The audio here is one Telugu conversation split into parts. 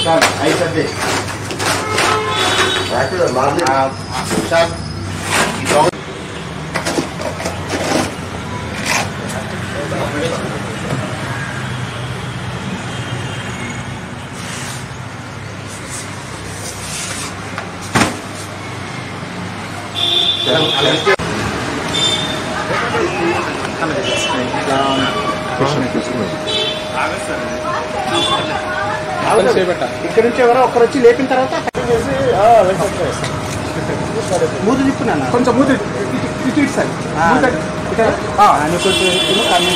చాలు ఐదు సర్దే ఆ, చాలు ఈ దొంగ ఇక్కడ నుంచి ఎవరో ఒకరు వచ్చి లేపిన తర్వాత కట్ చేసి ఆ, వేసేస్తారు. మూడు తిప్పున్నాను కొంచెం మూడు ఇటు ఇటు సార్ అని కొంచెం ఇటు కన్ను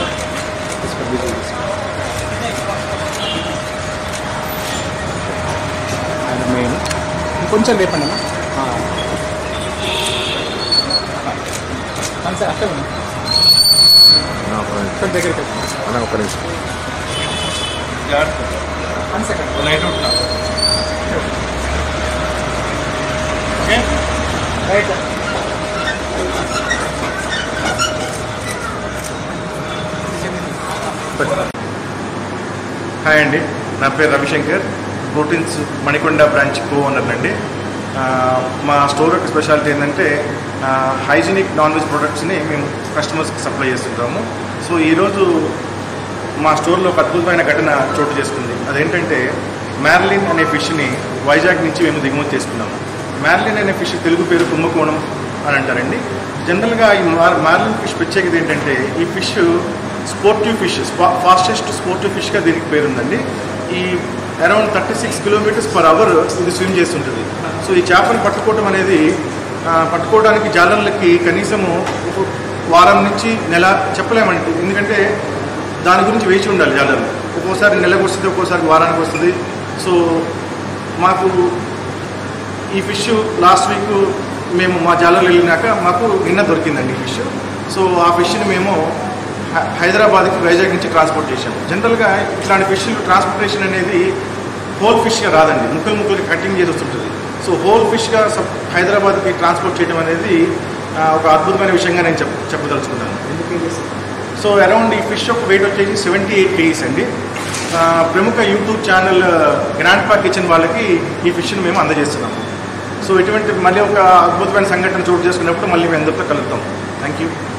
ఆయన మెయిన్ కొంచెం లేపండి అన్న సార్ అక్కడ కొంచెం దగ్గరికి ఒక నిమిషం వన్ సెకండ్ రైట్ హాయ్ అండి నా పేరు Ravishankar proteins Manikonda branch co owner అండి ఆ, మా స్టోర్ యొక్క స్పెషాలిటీ ఏంటంటే హైజీనిక్ నాన్ వెజ్ ప్రొడక్ట్స్ని మేము కస్టమర్స్కి సప్లై చేస్తుంటాము సో ఈరోజు మా స్టోర్లో ఒక అద్భుతమైన ఘటన చోటు చేసుకుంది అదేంటంటే మ్యార్లిన్ అనే ఫిష్ని వైజాగ్ నుంచి మేము దిగుమతి చేసుకున్నాము మ్యార్లిన్ అనే ఫిష్ తెలుగు పేరు కుంభకోణం అని అంటారండి జనరల్గా ఈ మార్- మ్యార్లిన్ ఫిష్ ప్రత్యేకత ఏంటంటే ఈ fish sportive fish fastest sportive ఫిష్గా దీనికి పేరుందండి ఈ around thirty six kilometres per hour ఇది స్విమ్ చేస్తుంటుంది సో ఈ చేపను పట్టుకోవడం అనేది ఆ, పట్టుకోవడానికి జాలర్లకి కనీసము ఒక వారం నుంచి నెల చెప్పలేమండి ఎందుకంటే దాని గురించి వేచి ఉండాలి జాలర్లు ఒక్కోసారి నెలకు వస్తుంది ఒక్కోసారి వారానికి వస్తుంది సో మాకు ఈ ఫిష్ లాస్ట్ వీక్ మేము మా జాలర్లు వెళ్ళినాక మాకు నిన్న దొరికిందండి ఈ ఫిష్ సో ఆ ఫిష్ని మేము హై- హైదరాబాద్కి వైజాగ్ నుంచి ట్రాన్స్పోర్ట్ చేశాము జనరల్గా ఇట్లాంటి ఫిష్ ట్రాన్స్పోర్టేషన్ అనేది హోల్ ఫిష్గా రాదండి ముక్కలు ముక్కలు కటింగ్ చేసి వస్తుంటుంది సో హోల్ ఫిష్గా సప్ హైదరాబాద్కి ట్రాన్స్పోర్ట్ చేయడం అనేది ఆ, ఒక అద్భుతమైన విషయంగా నేను చెప్ చెప్పదలుచుకున్నాను సో అరౌండ్ ఈ ఫిష్ యొక్క వెయిట్ వచ్చేసి సెవెంటీ ఎయిట్ కేజీస్ అండి ఆ, ప్రముఖ YouTube channel Grandpa Kitchen వాళ్ళకి ఈ ఫిష్ని మేము అందజేస్తున్నాము సో ఇటువంటి మళ్ళీ ఒక అద్భుతమైన సంఘటన చోటు చేసుకున్నప్పుడు మళ్ళీ మేము అందరితో కలుద్దాం థ్యాంక్ యూ